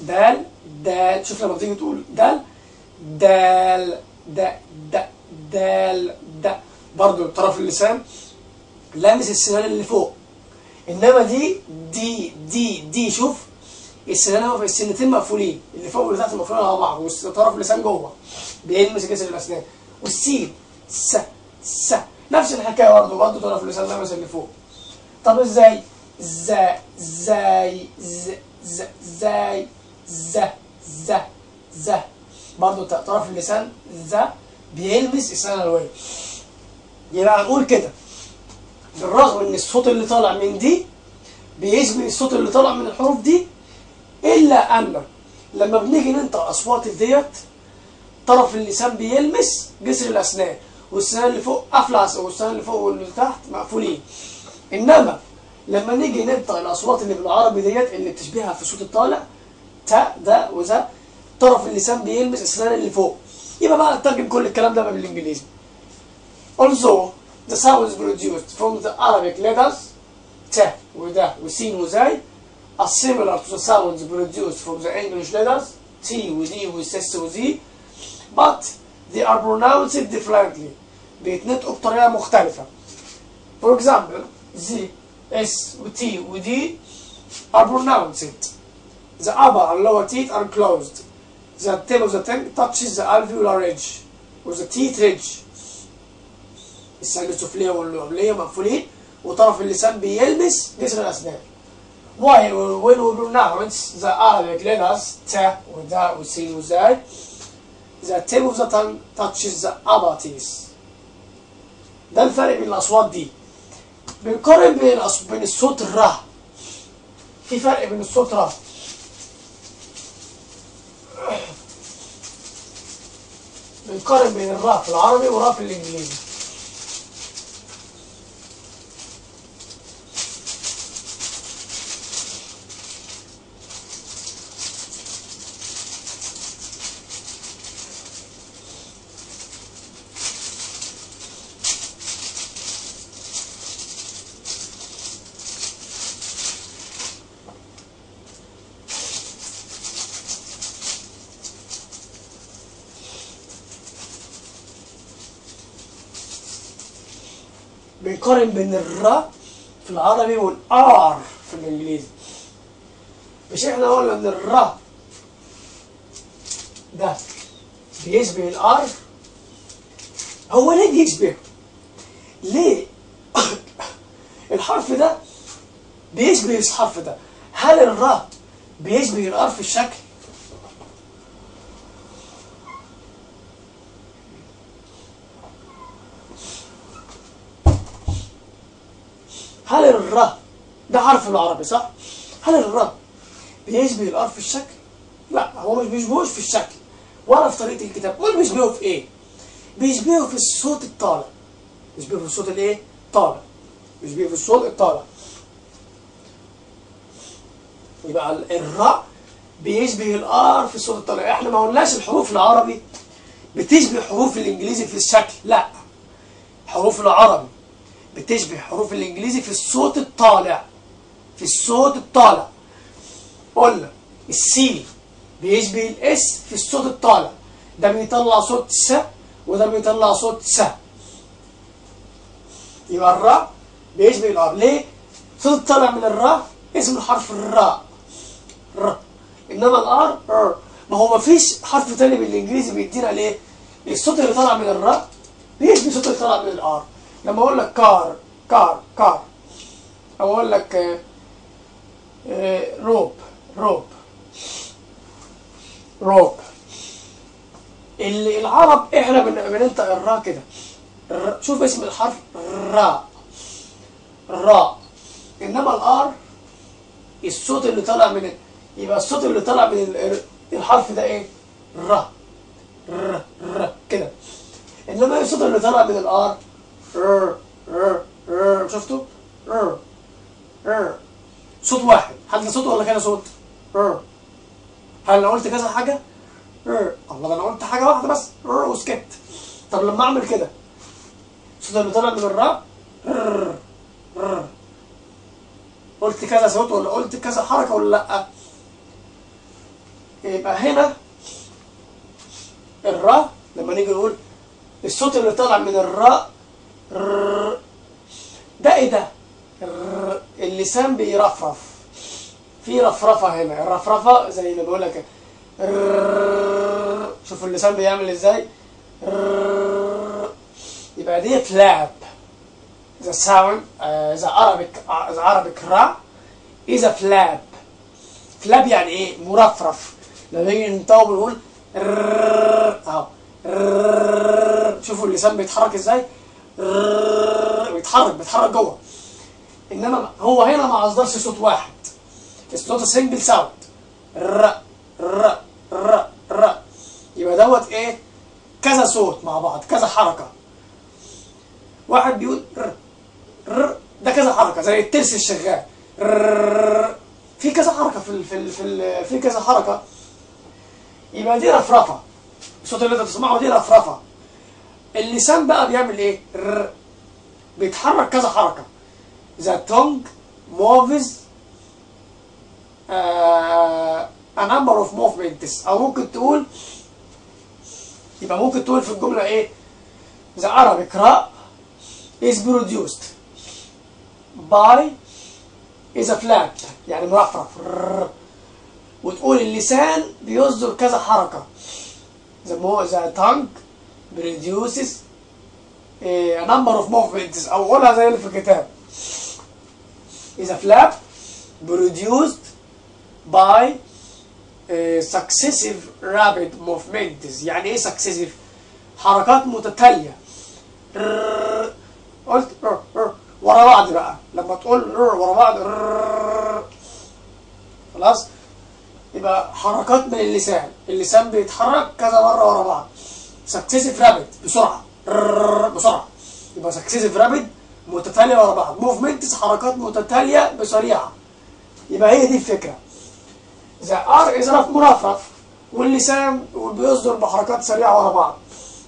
دال دال شوف لما بتيجي تقول دال دال دا دا دال دا برضو طرف اللسان لامس السنان اللي فوق انما دي دي دي دي شوف السنان هو في السنتين مقفولين اللي فوق واللي تحت مقفولين على بعض وطرف اللسان جوه بيلمس جسر الاسنان والسين س س نفس الحكايه برضه برضه طرف اللسان لامس اللي فوق طب ازاي زا زاي ز ز زاي ز ز ز برضه طرف اللسان ز بيلمس السنان العلويه يبقى هنقول كده بالرغم ان الصوت اللي طالع من دي بيشبه الصوت اللي طالع من الحروف دي الا ان لما بنيجي ننطق اصوات ديت طرف اللسان بيلمس جسر الاسنان والسنان اللي فوق قافله والسنان اللي فوق واللي تحت مقفولين انما لما نيجي ننطق الاصوات اللي بالعربي ديت اللي بتشبهها في الصوت الطالع تا ده وذا طرف اللسان بيلمس السنان اللي فوق يبقى بقى نترجم كل الكلام ده بقى بالانجليزي Also, the sounds produced from the Arabic letters ت وده وسين وزاي are similar to the sounds produced from the English letters T ودي وسس وزي but they are pronounced differently بيتنطقوا بطريقة مختلفة For example, Z, S و T و D are pronounced The upper and lower teeth are closed The tip of the tongue touches the alveolar ridge or the teeth ridge السنة السفلية والعليا مقفولين وطرف اللسان بيلمس جسر الأسنان. While when we pronounce the Arabic letters ت ودا وسين وزاي the tip of the tongue touches the upper teeth. ده الفرق بين الأصوات دي. بنقارن بين الأص... بين الصوت الر في فرق بين الصوت ر بنقارن بين الراء في العربي والراء في الإنجليزي. بنقارن بين الراء في العربي والار في الانجليزي مش احنا قلنا ان الراء ده بيشبه الار هو ليه بيشبه ليه الحرف ده بيشبه الحرف ده هل الراء بيشبه الار في الشكل هل الراء ده حرف العربي صح؟ هل الراء بيشبه الار في الشكل؟ لا هو مش بيشبهوش في الشكل ولا في طريقة الكتاب قول بيشبهه في ايه؟ بيشبهه في الصوت الطالع بيشبهه في الصوت الايه؟ طالع بيشبهه في الصوت الطالع يبقى الراء بيشبه الار في الصوت الطالع احنا ما قلناش الحروف العربي بتشبه حروف الانجليزي في الشكل لا حروف العربي بتشبه حروف الانجليزي في الصوت الطالع في الصوت الطالع قلنا السي بيشبه الاس في الصوت الطالع ده بيطلع صوت س وده بيطلع صوت س يبقى الراء بيشبه الار ليه الصوت الطالع من الراء اسمه حرف الراء ر انما الار ر ما هو مفيش حرف تاني بالانجليزي بيدينا ليه الصوت اللي طالع من الراء بيشبه الصوت اللي طالع من الار لما اقول لك كار كار كار او اقول لك آه، آه، روب روب روب اللي العرب احنا بن- بننطق الراء كده الر- شوف اسم الحرف راء راء انما الار الصوت اللي طالع من ال- يبقى الصوت اللي طالع من ال- الحرف ده ايه را ر ر كده انما الصوت اللي طالع من الار ر ر ر شفتوا ر ر صوت واحد هل ده صوت ولا كده صوت ر هل انا قلت كذا حاجه ر الله ده انا قلت حاجه واحده بس ر وسكت طب لما اعمل كده الصوت اللي طالع من الراء ر ر قلت كذا صوت ولا قلت كذا حركه ولا لا يبقى هنا الراء لما نيجي نقول الصوت اللي طالع من الراء ر- ده ايه ده؟ ر- اللسان بيرفرف في رفرفه هنا الرفرفه زي ما بقول لك ر- شوفوا اللسان بيعمل ازاي ر- يبقى دي فلاب the sound uh, the Arabic uh, the Arabic ra is a flap فلاب يعني ايه مرفرف لما نيجي ننطق بنقول رررر اهو رررر. شوفوا اللسان بيتحرك ازاي رررر. بيتحرك بيتحرك جوه انما هو هنا ما اصدرش صوت واحد الصوت سنجل ساوند ر ر ر ر يبقى دوت ايه كذا صوت مع بعض كذا حركه واحد بيقول ر ر ده كذا حركه زي الترس الشغال ر في كذا حركه في ال في ال في, ال في كذا حركه يبقى دي رفرفه الصوت اللي انت بتسمعه دي رفرفه اللسان بقى بيعمل ايه ر بيتحرك كذا حركه the tongue moves uh, a number of movements او ممكن تقول يبقى ممكن تقول في الجمله ايه the Arabic ra is produced by is a flap يعني مرفرف ررر. وتقول اللسان بيصدر كذا حركة the, mo the tongue produces a number of movements أو قولها زي اللي في الكتاب is a flap produced by uh, successive rapid movements يعني ايه successive حركات متتالية ررر. قلت رر رر. ورا بعض بقى لما تقول رر ورا بعض رر. خلاص يبقى حركات من اللسان اللسان بيتحرك كذا مرة ورا بعض سكسيسيف رابid بسرعة رر. بسرعة يبقى سكسيسيف رابid متتالية ورا بعض موفمنتس حركات متتالية بسريعة يبقى هي دي الفكرة ذا ار از رف مرفرف واللسان بيصدر بحركات سريعة ورا بعض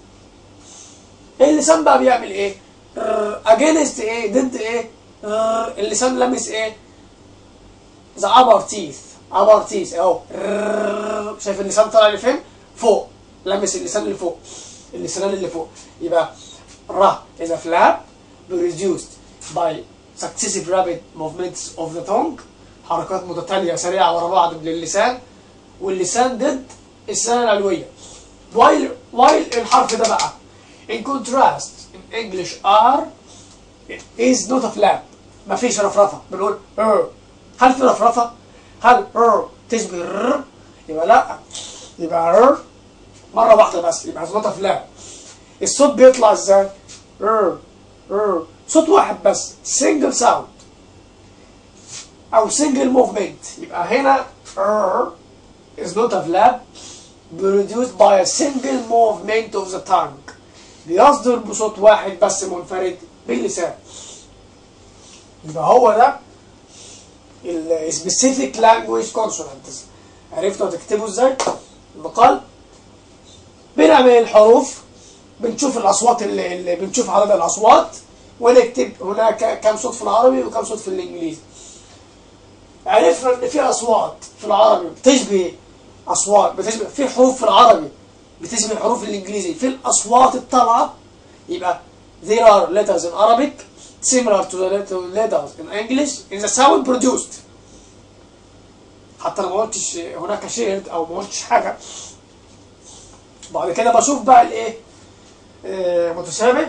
اللسان بقى بيعمل ايه؟ اجينست ايه؟ ضد ايه؟ رر. اللسان لمس ايه؟ ذا ابر تيث ابر تيث اهو رر. شايف اللسان طالع لفين؟ فوق لمس اللسان اللي فوق اللسان اللي فوق يبقى را is a flap produced by successive rapid movements of the tongue حركات متتالية سريعة ورا بعض من اللسان واللسان ضد السنة العلوية while while الحرف ده بقى in contrast in English R is not a flap مفيش رفرفة بنقول R هل في رفرفة؟ هل R تشبه R؟ يبقى لا يبقى R مرة واحدة بس يبقى not a flap الصوت بيطلع ازاي؟ R R صوت واحد بس single sound أو single movement يبقى هنا R is not a flap produced by a single movement of the tongue بيصدر بصوت واحد بس منفرد باللسان يبقى هو ده ال specific language consonants عرفتوا تكتبوا ازاي؟ المقال بنعمل الحروف بنشوف الاصوات اللي, اللي بنشوف عدد الاصوات ونكتب هناك كم صوت في العربي وكم صوت في الانجليزي عرفنا ان في اصوات في العربي بتشبه اصوات بتشبه في حروف في العربي بتشبه الحروف الانجليزي في الاصوات الطالعه يبقى there are letters in Arabic similar to the letter- letters in English in the sound produced حتى انا ما قلتش هناك شيرد او ما قلتش حاجه بعد كده بشوف بقى الايه آه، متشابه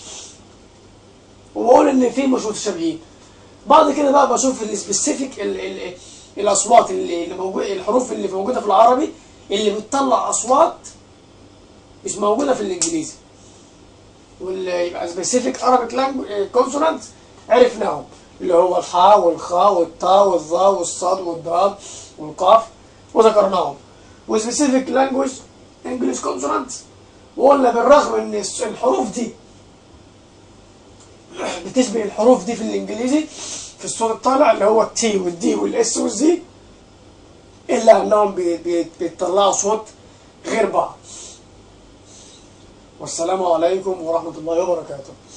وبقول ان في مش متشابهين بعد كده بقى بشوف السبيسيفيك ال ال الاصوات اللي اللي موجوده الحروف اللي موجوده في العربي اللي بتطلع اصوات مش موجوده في الانجليزي واللي يبقى سبيسيفيك Arabic language كونسونانت عرفناهم اللي هو الحاء والخاء والطاء والظاء والصاد والضاد والقاف وذكرناهم وسبيسيفيك لانجوج انجلش كونسونانت وقلنا بالرغم ان الس- الحروف دي بتشبه الحروف دي في الانجليزي في الصوت الطالع اللي هو التي والدي والاس والزي الا انهم بي- بي- بيطلعوا صوت غير بعض والسلام عليكم ورحمه الله وبركاته